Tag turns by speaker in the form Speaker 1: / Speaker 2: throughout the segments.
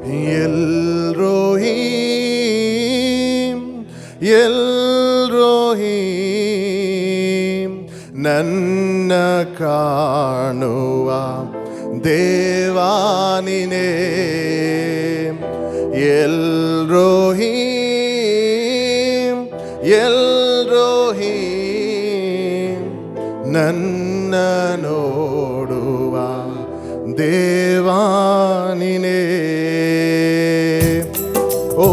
Speaker 1: ಎಲ್ರೋಹೀಂ ಎಲ್ರೋಹೀಂ ನನ್ನ ಕಾಣುವ ದೇವಾನಿನೇ ಎಲ್ರೋಹೀಂ ಎಲ್ರೋಹೀಂ ನನ್ನ ನೋಡುವ ದೇವಾನಿನೇ ಓ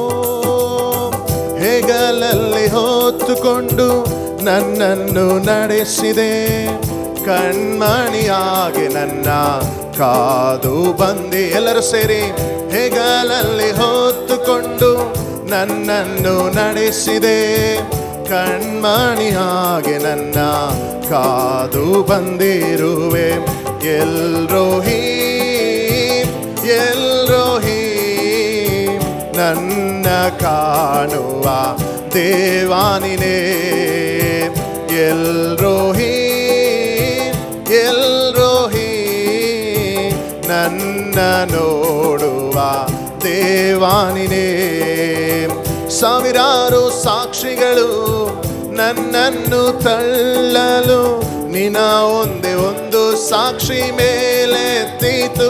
Speaker 1: ಹೆಗಲಲ್ಲಿ ಹೊತ್ತುಕೊಂಡು ನನ್ನನ್ನು ನಡೆಸಿದೆ ಕಣ್ಮಣಿಯಾಗಿ ನನ್ನ ಕಾದು ಬಂದಿ ಎಲ್ಲರೂ ಸೇರಿ ಹೆಗಲಲ್ಲಿ ಹೊತ್ತುಕೊಂಡು ನನ್ನನ್ನು ನಡೆಸಿದೆ ಕಣ್ಮಣಿಯಾಗಿ ನನ್ನ ಕಾದು ಬಂದಿರುವೆ ಎಲ್ರೋಹಿ ಎಲ್ರೋಹಿ ನನ್ನ ಕಾಣುವ ದೇವಾನಿನೇ ಎಲ್ರೋಹಿ ಎಲ್ರೋಹಿ ನನ್ನ ನೋಡುವ ದೇವಾನಿನೇ ಸಾವಿರಾರು ಸಾಕ್ಷಿಗಳು ನನ್ನನ್ನು ತಳ್ಳಲು ನಿನ ಒಂದೇ ಒಂದು ಸಾಕ್ಷಿ ಮೇಲೆತ್ತಿತು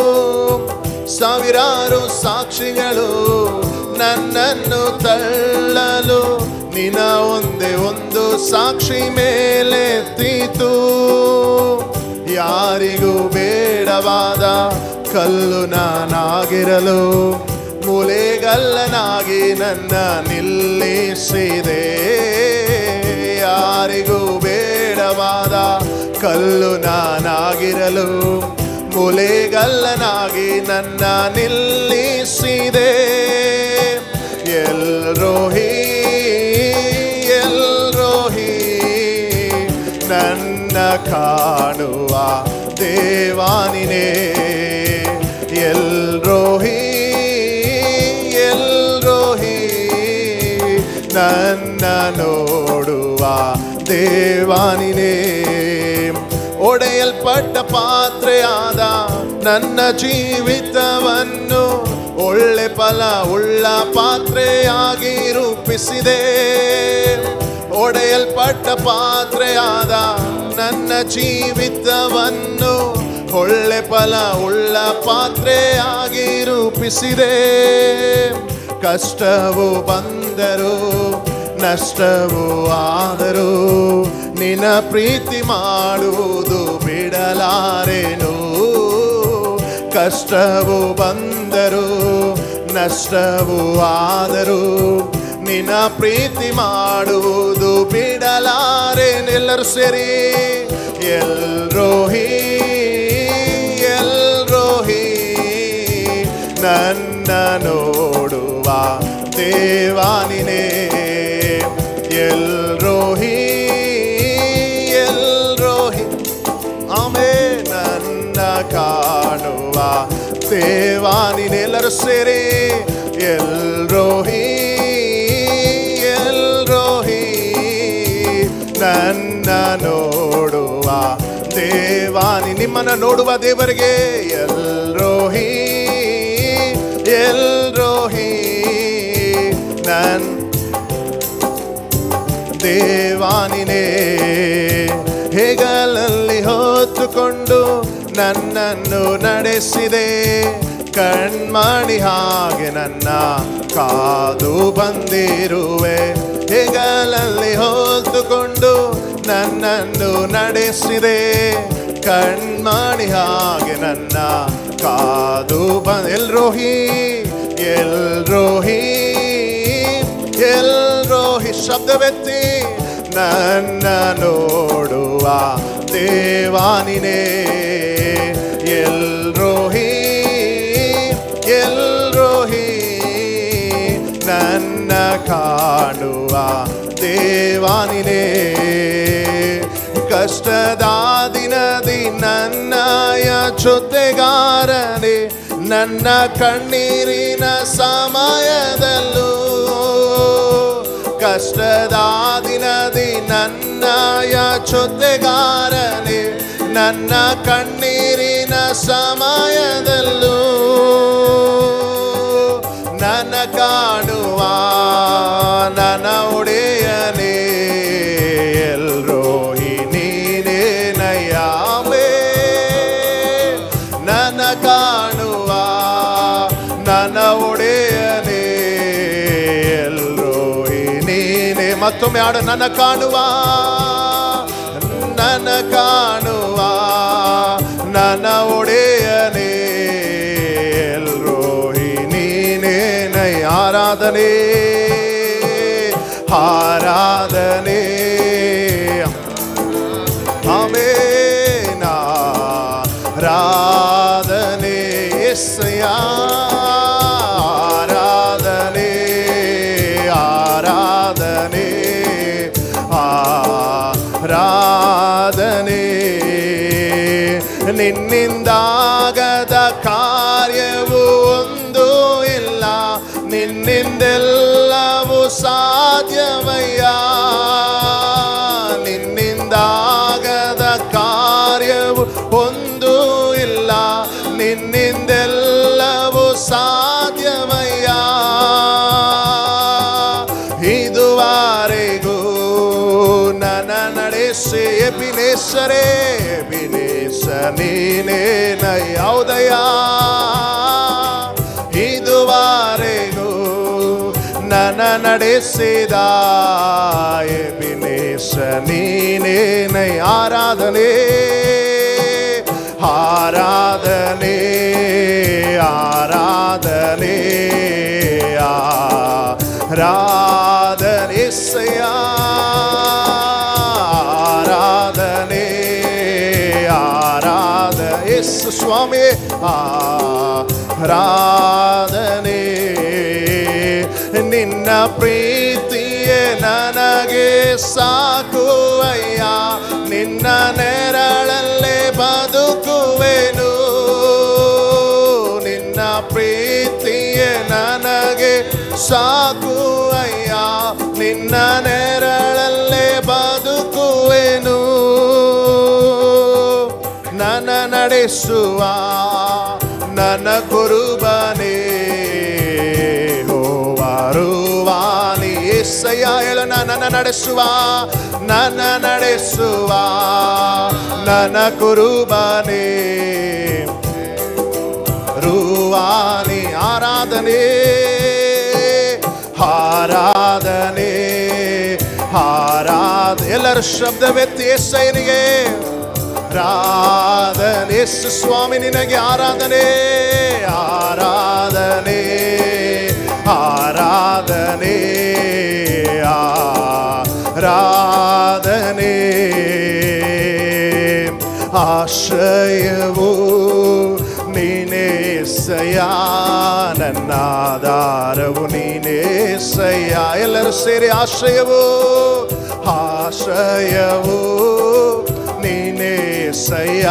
Speaker 1: ಸಾವಿರಾರು ಸಾಕ್ಷಿಗಳು ನನ್ನನ್ನು ತಳ್ಳಲು ನಿನ ಒಂದೇ ಒಂದು ಸಾಕ್ಷಿ ಮೇಲೆತ್ತಿತು ಯಾರಿಗೂ ಬೇಡವಾದ ಕಲ್ಲು ನಾನಾಗಿರಲು ಮೂಲೆಗಲ್ಲನಾಗಿ ನನ್ನ ನಿಲ್ಲಿಸಿದೆ ಯಾರಿಗೂ ಬೇಡವಾದ ಕಲ್ಲು ನಾನಾಗಿರಲು ಮೂಲೆಗಲ್ಲನಾಗಿ ನನ್ನ ನಿಲ್ಲಿಸಿದೆ ಎಲ್ರೋಹಿ ಎಲ್ರೋಹಿ ನನ್ನ ಕಾಣುವ ದೇವಾನಿನೇ ಎಲ್ರೋಹಿ ಎಲ್ರೋಹಿ ನನ್ನ ನೋಡುವ ದೇವಾನಿನೇ ಒಡೆಯಲ್ಪಟ್ಟ ಪಾತ್ರೆಯಾದ ನನ್ನ ಜೀವಿತವನ್ನು ಒಳ್ಳೆ ಫಲ ಉಳ್ಳ ಪಾತ್ರೆಯಾಗಿ ರೂಪಿಸಿದೆ ಒಡೆಯಲ್ಪಟ್ಟ ಪಾತ್ರೆಯಾದ ನನ್ನ ಜೀವಿತವನ್ನು ಒಳ್ಳೆ ಫಲ ಉಳ್ಳ ಪಾತ್ರೆಯಾಗಿ ರೂಪಿಸಿದೆ ಕಷ್ಟವು ಬಂದರು ನಷ್ಟವು ಆದರೂ ನಿನ್ನ ಪ್ರೀತಿ ಮಾಡುವುದು ಬಿಡಲಾರೆನು ಕಷ್ಟವು ಬಂದರು ನಷ್ಟವು ಆದರೂ ನಿನ್ನ ಪ್ರೀತಿ ಮಾಡುವುದು ಬಿಡಲಾರೆನೆಲ್ಲರೂ ಸೇರಿ ಎಲ್ರೋಹಿ ಎಲ್ರೋಹಿ ನನ್ನ ನೋಡುವ ದೇವಾನಿನೇ ಎಲ್ರೋಹಿ ಎಲ್ರೋಹಿ ಆಮೇ ನನ್ನ ಕಾಣುವ ದೇವಾನಿನೆಲ್ಲರೂ ಸೇರಿ ಎಲ್ರೋಹಿ ಎಲ್ರೋಹಿ ನನ್ನ ನೋಡುವ ದೇವಾನಿ ನಿಮ್ಮನ್ನ ನೋಡುವ ದೇವರಿಗೆ ಎಲ್ರೋಹಿ ಎಲ್ರೋಹಿ ನನ್ ದೇವಾನಿನೇ ಹೆಗಲಲ್ಲಿ ಹೊತ್ತುಕೊಂಡು ನನ್ನನ್ನು ನಡೆಸಿದೆ ಕಣ್ಮಾಡಿ ಹಾಗೆ ನನ್ನ ಕಾದು ಬಂದಿರುವೆ ಹೆಗಲಲ್ಲಿ ಹೊತ್ತುಕೊಂಡು ನನ್ನನ್ನು ನಡೆಸಿದೆ ಕಣ್ಮಾಡಿ ಹಾಗೆ ನನ್ನ ಕಾದು ಬಂದ ಎಲ್ರೋಹಿ ಎಲ್ರೋಹಿ ಎಲ್ರೋಹಿ ಶಬ್ದವೆತ್ತಿ ನನ್ನ ನೋಡುವ ದೇವಾನಿನೇ ಎಲ್ರೋಹಿ ಎಲ್ರೋಹಿ ನನ್ನ ಕಾಣುವ ದೇವಾನಿನೇ ಕಷ್ಟದ ದಿನದಿ ನನ್ನಯ ಜೊತೆಗಾರನೇ ನನ್ನ ಕಣ್ಣೀರಿನ ಸಮಯದಲ್ಲೂ ಕಷ್ಟದ ದಿನದಿ ನನ್ನಯ ಜೊತೆಗಾರನೇ ನನ್ನ ಕಣ್ಣೀರಿನ ಸಮಯದಲ್ಲೂ ನನ್ನ ಕಾಣುವ ನನ್ನ ಒಡೆಯನೇ ಎಲ್ರೋಹಿ ನೀನೇನಯ್ಯಾಮೇ ನನ್ನ ಕಾಣುವ ನನ್ನ ಒಡೆಯನೇ ಎಲ್ರೋಹಿ ನೀನೇ ಮತ್ತೊಮ್ಮೆ ಹಾಡು ನನ್ನ ಕಾಣುವ ನನ್ನ ಕಾಣುವ ನನ್ನ ಒಡೆಯನೇ ಎಲ್ರೋಹಿ ನೀನೇನೈ ಆರಾಧನೆ ಆರಾಧನೆ ಆಮೇನ ಆರಾಧನೆ ಎಸ್ಸಯ್ಯ ಆರಾಧನೆ ಆರಾಧನೆ ಆರಾಧನೆ ನಿನ್ನಿಂದಾಗದ ಕಾರ್ಯವು ಒಂದು ಇಲ್ಲ ನಿನ್ನಿಂದೆಲ್ಲವೂ ಸಾಧ್ಯವಯ್ಯ ನಿನ್ನಿಂದಾಗದ ಕಾರ್ಯವು ಒಂದು ಇಲ್ಲ ನಿನ್ನಿಂದೆಲ್ಲವೂ ಸಾಧ್ಯವಯ್ಯ ಇದುವರೆಗೂ ನನ್ನ ನಡೆಸಿ ಎಬಿನೇಶ್ವರೇ ಎಬಿನೇಶ ನೀನೇನ ಯಾವುದಯ್ಯ ಇದುವರೆಗೂ ನನ್ನ ನಡೆಸಿದ ಎಬಿನೇಶ ನೀನೇನೈ ಆರಾಧನೆ ಆರಾಧನೆ ಆರಾಧನೆ ಆರಾಧನೆ ಸಯ್ಯ ಆರಾಧನೆ ಆರಾಧ ಎಸ್ ಸ್ವಾಮಿ ಆರಾಧನೆ ನಿನ್ನ ಪ್ರೀತಿಯೇ ನನಗೆ ಸಾಕು ಅಯ್ಯ ನಿನ್ನ ನೆರಳಲ್ಲೇ ಬದುಕುವೆನು ನಿನ್ನ ಪ್ರೀತಿಯೇ ನನಗೆ ಸಾಕು ಅಯ್ಯ ನಿನ್ನ ನೆರಳಲ್ಲೇ ಬದುಕುವೆನು ನನ್ನ ನಡೆಸುವ ನನ್ನ ಕುರುಬನೇ ಹೋವಾರುವಾನಿ ಎಸ್ಸಯ್ಯ ಹೇಳು ನನ್ನ ನಡೆಸುವ ನನ್ನ ನಡೆಸುವ ನನ್ನ ಕುರುಬನೇ ರುವಾನಿ ಆರಾಧನೆ ಆರಾಧನೆ ಆರಾಧ ಎಲ್ಲರ ಶಬ್ದವೆತ್ತಿ ಎಸ್ಸಯ್ಯನಿಗೆ ಆರಾಧನೆ ಯೇಸು ಸ್ವಾಮಿ ನಿನಗೆ ಆರಾಧನೆ ಆರಾಧನೆ ಆರಾಧನೆ ಆರಾಧನೆ ಆಶ್ರಯವು ನೀನೇ ಸಯ ನನ್ನಾಧಾರವು ನೀನೇ ಸಯ್ಯ ಎಲ್ಲರೂ ಸೇರಿ ಆಶ್ರಯವು ಆಶ್ರಯವು ನೀನೇ ಸಯ್ಯ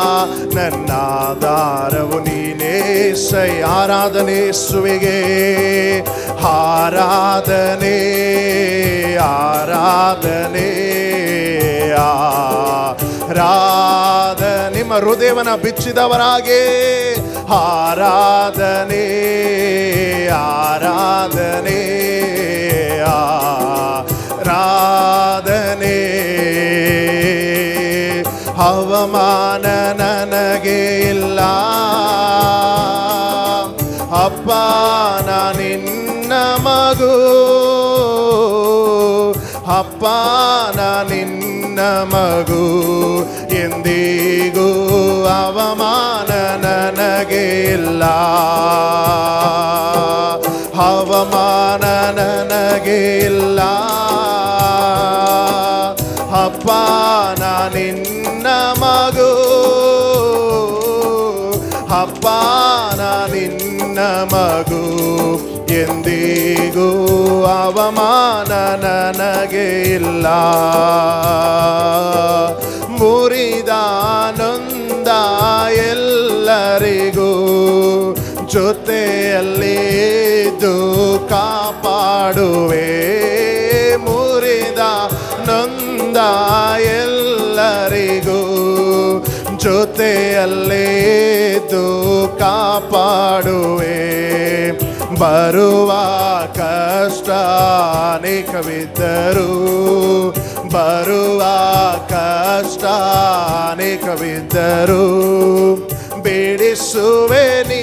Speaker 1: ನನ್ನಾಧಾರವು ನೀನೇ ಸೈ ಆರಾಧನೆ ಸುವಿಗೆ ಆರಾಧನೆ ಆರಾಧನೆ ಆರಾಧ ನಿಮ್ಮ ಹೃದಯವನ ಬಿಚ್ಚಿದವರಾಗೆ ಆರಾಧನೆ ಆರಾಧನೆ ಆರಾಧನೆ ಅವಮಾನ ನನಗೆ ಇಲ್ಲ ಅಪ್ಪ ನಾ ನಿನ್ನ ಮಗು ಅಪ್ಪ ನಾ ನಿನ್ನ ಮಗು ಎಂದಿಗೂ ಅವಮಾನ ನನಗೆ ಇಲ್ಲ ಅವಮಾನ ನನಗೆ ಇಲ್ಲ ಅಪ್ಪ ನಾ ನಿನ್ನ ಮಗು ಅಪ್ಪ ನಾ ನಿನ್ನ ಮಗು ಎಂದಿಗೂ ಅವಮಾನ ನನಗೆ ಇಲ್ಲ ಮುರಿದ ನೊಂದ ಎಲ್ಲರಿಗೂ ಜೊತೆಯಲ್ಲಿದ್ದು ಕಾಪಾಡುವೆ ಮುರಿದ ನೊಂದ ಎಲ್ಲರಿಗೂ ಜೊತೆಯಲ್ಲಿದ್ದು ಕಾಪಾಡುವೆ ಬರುವ ಕಷ್ಟ ಅನೇಕವಿದ್ದರು ಬರುವ ಕಷ್ಟ ಅನೇಕವಿದ್ದರು ಬೇಡಿಸುವೆ ನೀ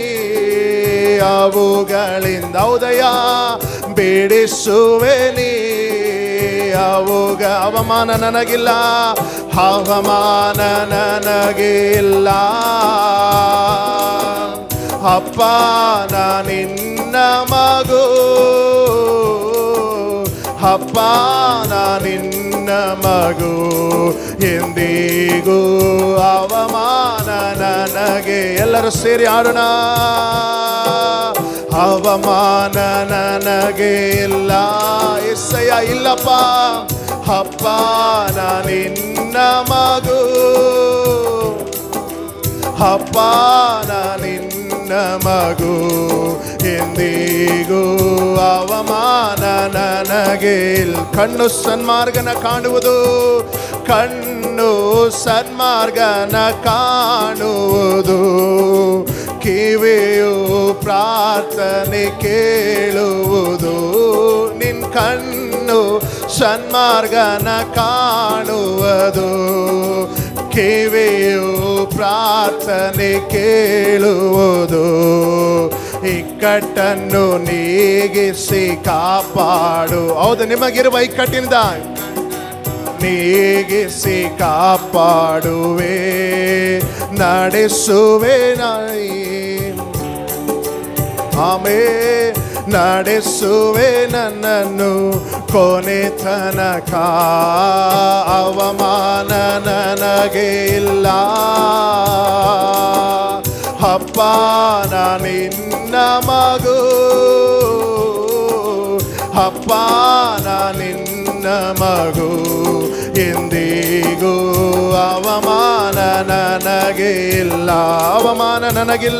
Speaker 1: ಅವುಗಳಿಂದ ಹೌದಯ್ಯ ಬೇಡಿಸುವೆ ನೀ ಅವುಗ ಅವಮಾನ ನನಗಿಲ್ಲ ಅವಮಾನ ನನಗಿಲ್ಲ ಅಪ್ಪ ನಾ ನಿನ್ನ ಮಗು ಅಪ್ಪ ನಾ ನಿನ್ನ ಮಗು ಎಂದಿಗೂ ಅವಮಾನ ನನಗೆ ಎಲ್ಲರೂ ಸೇರಿ ಆಡೋಣ ಅವಮಾನ ನನಗೆ ಇಲ್ಲ ಎಸ್ಸಯ್ಯ ಇಲ್ಲಪ್ಪ ಅಪ್ಪ ನಾ ನಿನ್ನ ಮಗು ಅಪ್ಪ ನಾ ನಿನ್ನ ಮಗು ಎಂದಿಗೂ ಅವಮಾನ ನನಗೆ ಇಲ್- ಕಣ್ಣು ಸನ್ಮಾರ್ಗನ ಕಾಣುವುದು ಕಣ್ಣು ಸನ್ಮಾರ್ಗನ ಕಾಣುವುದು ಕಿವಿಯು ಪ್ರಾರ್ಥನೆ ಕೇಳುವುದು ನಿನ್ ಕಣ್ಣು ಸನ್ಮಾರ್ಗನ ಕಾಣುವುದು ಕಿವಿಯು ಪ್ರಾರ್ಥನೆ ಕೇಳುವುದು ಇಕ್ಕಟ್ಟನ್ನು ನೀಗಿಸಿ ಕಾಪಾಡು ಹೌದು ನಿಮಗಿರುವ ಇಕ್ಕಟ್ಟಿನಿಂದ ನೀಗಿಸಿ ಕಾಪಾಡುವೆ ನಡೆಸುವೆ ನಾಯಿ ಆಮೇ ನಡೆಸುವೆ ನನ್ನನ್ನು ಕೊನೆ ತನಕ ಅವಮಾನ ನನಗೆ ಇಲ್ಲ ಅಪ್ಪ ನಾ ನಿನ್ನ ಮಗು ಅಪ್ಪ ನಾ ನಿನ್ನ ಮಗು ಎಂದಿಗೂ ಅವಮಾನ ನನಗೆ ಇಲ್ಲ ಅವಮಾನ ನನಗಿಲ್ಲ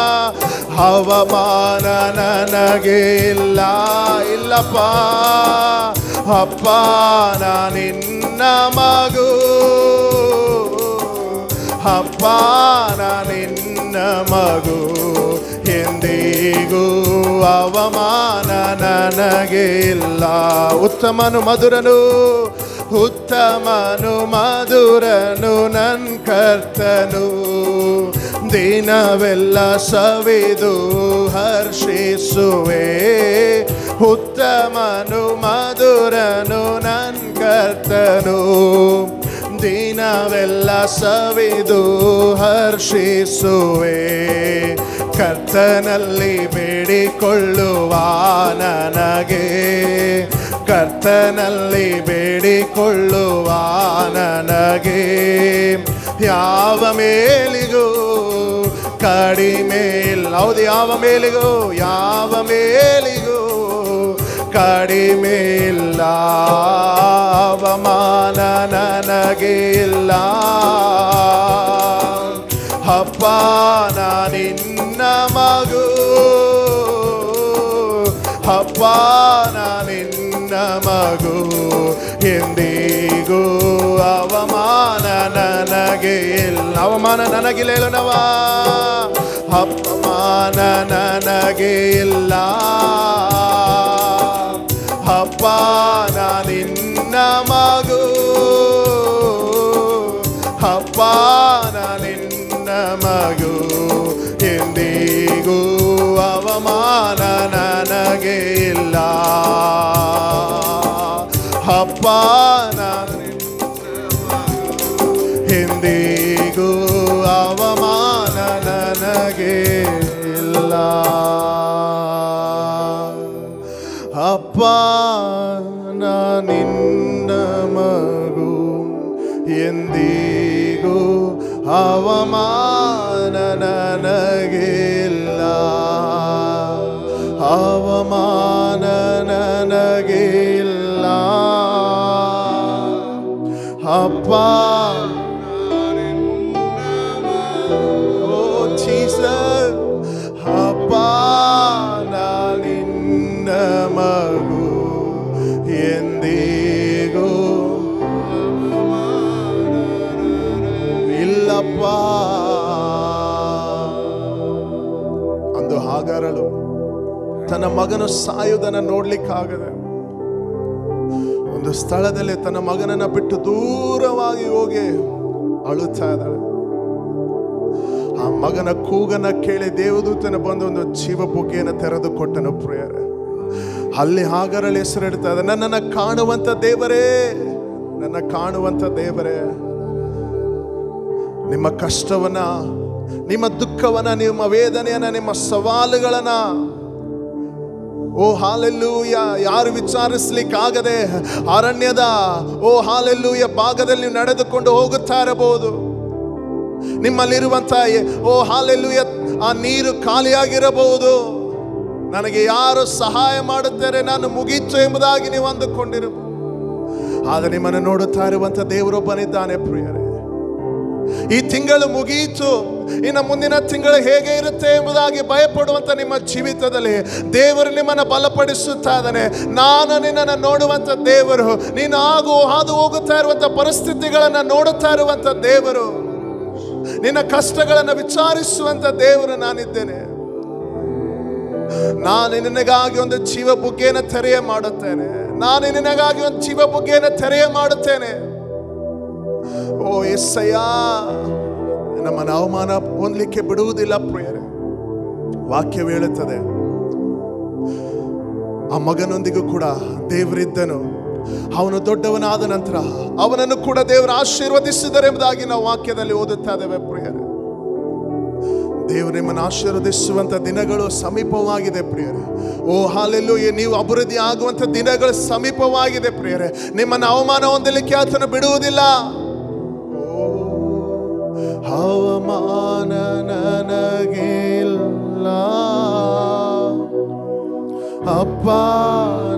Speaker 1: ಅವಮಾನ ನನಗೆ ಇಲ್ಲ ಇಲ್ಲಪ್ಪ ಅಪ್ಪ ನಾ ನಿನ್ನ ಮಗು ಅಪ್ಪ ನಾ ನಿನ್ನ ಮಗು ಎಂದಿಗೂ ಅವಮಾನ ನನಗೆ ಇಲ್ಲ ಉತ್ತಮನು ಮಧುರನು ಉತ್ತಮನು ಮಧುರನು ನನ್ ಕರ್ತನು ದಿನವೆಲ್ಲ ಸವಿದು ಹರ್ಷಿಸುವೆ ಉತ್ತಮನು ಮಧುರನು ನನ್ ಕರ್ತನು ದಿನವೆಲ್ಲ ಸವಿದು ಹರ್ಷಿಸುವೆ ಕರ್ತನಲ್ಲಿ ಬೇಡಿಕೊಳ್ಳುವ ನನಗೆ ಕರ್ತನಲ್ಲಿ ಬೇಡಿಕೊಳ್ಳುವ ನನಗೆ ಯಾವ ಮೇಲಿಗೂ ಕಡಿಮೆ ಇಲ್ಲ ಹೌದು ಯಾವ ಮೇಲಿಗೂ ಯಾವ ಮೇಲಿಗೂ ಕಡಿಮೆ ಇಲ್ಲ ಅವಮಾನ ನನಗೆ ಇಲ್ಲ ಅಪ್ಪ ನಾ ನಿನ್ನ ಮಗು ಅಪ್ಪ ನಾ ನಿನ್ನ ಮಗು ಎಂದಿಗೂ ಅವಮಾನ ನನಗೆ ಇಲ್ಲ ಅವಮಾನ ನನಗಿಲ್ಲ ಹೇಳೋಣವ ಅಪಮಾನ ನನಗೆ ಇಲ್ಲ ಅಪ್ಪ ನಾ ನಿನ್ನ ಮಗು ಅಪ್ಪ ನಾ ನಿನ್ನ ಮಗು ಎಂದಿಗೂ ಅವಮಾನ ನನಗೆ ಇಲ್ಲ ಅಪ್ಪ ನಾ ಎಂದಿಗೂ ಅವಮಾನ ನನಗೆ ಇಲ್ಲ ಅಪ್ಪ ನಾ ನಿನ್ನ ಮಗು ಎಂದಿಗೂ ಅವಮಾನ ನನಗಿಲ್ಲ ಅವಮಾನ ನನಗಿಲ್ಲ ಅಪ್ಪ ಓ ಜೀಸಸ್ ಅಪ್ಪ ನಾ ನಿನ್ನ ಮಗು ಎಂದಿಗೂ ಇಲ್ಲಪ್ಪ ಅಂದು ಹಾಗರಳು ತನ್ನ ಮಗನು ಸಾಯುವುದನ್ನು ನೋಡ್ಲಿಕ್ಕಾಗದೆ ಒಂದು ಸ್ಥಳದಲ್ಲಿ ತನ್ನ ಮಗನನ್ನ ಬಿಟ್ಟು ದೂರವಾಗಿ ಹೋಗಿ ಅಳುತ್ತಾ ಇದ್ದಾಳೆ ಆ ಮಗನ ಕೂಗನ ಕೇಳಿ ದೇವದೂತನ ಬಂದು ಒಂದು ಜೀವ ಬುಗ್ಗೆಯನ್ನು ತೆರೆದು ಕೊಟ್ಟನು ಪ್ರಿಯರೇ ಅಲ್ಲಿ ಹಾಗರಳಿ ಹೆಸರಿಡ್ತಾ ಇದೆ ನನ್ನನ್ನು ಕಾಣುವಂತ ದೇವರೇ ನನ್ನ ಕಾಣುವಂತ ದೇವರೇ ನಿಮ್ಮ ಕಷ್ಟವನ್ನ ನಿಮ್ಮ ದುಃಖವನ್ನ ನಿಮ್ಮ ವೇದನೆಯನ್ನ ನಿಮ್ಮ ಸವಾಲುಗಳನ್ನ ಓ ಹಾಲೆಲ್ಲೂಯ ಯಾರು ವಿಚಾರಿಸ್ಲಿಕ್ಕಾಗದೆ ಅರಣ್ಯದ ಓ ಹಾಲೆಲ್ಲೂಯ ಭಾಗದಲ್ಲಿ ನೀವು ನಡೆದುಕೊಂಡು ಹೋಗುತ್ತಾ ಇರಬಹುದು ನಿಮ್ಮಲ್ಲಿರುವಂತ ಓ ಹಾಲೆಲ್ಲೂಯ ಆ ನೀರು ಖಾಲಿಯಾಗಿರಬಹುದು ನನಗೆ ಯಾರು ಸಹಾಯ ಮಾಡುತ್ತಾರೆ ನಾನು ಮುಗೀತು ಎಂಬುದಾಗಿ ನೀವು ಅಂದುಕೊಂಡಿರಬಹುದು ಆದರೆ ನಿಮ್ಮನ್ನು ನೋಡುತ್ತಾ ಇರುವಂತ ದೇವರೊಬ್ಬನಿದ್ದಾನೆ ಪ್ರಿಯರೇ ಈ ತಿಂಗಳು ಮುಗಿಯಿತು ಇನ್ನು ಮುಂದಿನ ತಿಂಗಳು ಹೇಗೆ ಇರುತ್ತೆ ಎಂಬುದಾಗಿ ಭಯಪಡುವಂತ ನಿಮ್ಮ ಜೀವಿತದಲ್ಲಿ ದೇವರು ನಿಮ್ಮನ್ನು ಬಲಪಡಿಸುತ್ತಾ ಇದ್ದಾನೆ ನಾನು ನಿನ್ನನ್ನು ನೋಡುವಂತ ದೇವರು ನೀನು ಆಗು ಹಾದು ಹೋಗುತ್ತಾ ಇರುವಂತ ಪರಿಸ್ಥಿತಿಗಳನ್ನು ನೋಡುತ್ತಾ ಇರುವಂತ ದೇವರು ನಿನ್ನ ಕಷ್ಟಗಳನ್ನು ವಿಚಾರಿಸುವಂತ ದೇವರು ನಾನಿದ್ದೇನೆ ನಾನು ನಿನಗಾಗಿ ಒಂದು ಜೀವ ಬುಗ್ಗೆಯನ್ನು ತೆರೆಯ ಮಾಡುತ್ತೇನೆ ನಾನು ನಿನಗಾಗಿ ಒಂದು ಜೀವ ಬುಗ್ಗೆಯನ್ನು ತೆರೆಯ ಮಾಡುತ್ತೇನೆ ಓ ಎಸ್ಸಯ್ಯ ನಮ್ಮನ್ನು ಅವಮಾನ ಹೊಂದಲಿಕ್ಕೆ ಬಿಡುವುದಿಲ್ಲ ಪ್ರಿಯರೇ ವಾಕ್ಯ ಹೇಳುತ್ತದೆ ಆ ಮಗನೊಂದಿಗೂ ಕೂಡ ದೇವರಿದ್ದನು ಅವನು ದೊಡ್ಡವನಾದ ನಂತರ ಅವನನ್ನು ಕೂಡ ದೇವರು ಆಶೀರ್ವದಿಸಿದರೆ ಎಂಬುದಾಗಿ ನಾವು ವಾಕ್ಯದಲ್ಲಿ ಓದುತ್ತಾ ಇದ್ದೇವೆ ಪ್ರಿಯರೇ ದೇವರು ನಿಮ್ಮನ್ನು ಆಶೀರ್ವದಿಸುವಂತ ದಿನಗಳು ಸಮೀಪವಾಗಿದೆ ಪ್ರಿಯರೇ ಓ ಹಾಲೆಲ್ಲೂ ನೀವು ಅಭಿವೃದ್ಧಿ ಆಗುವಂತ ದಿನಗಳು ಸಮೀಪವಾಗಿದೆ ಪ್ರಿಯರೇ ನಿಮ್ಮನ್ನು ಅವಮಾನ ಹೊಂದಲಿಕ್ಕೆ ಆತನು ಬಿಡುವುದಿಲ್ಲ ಓ, ಅವಮಾನ ನನಗಿಲ್ಲ ಅಪ್ಪ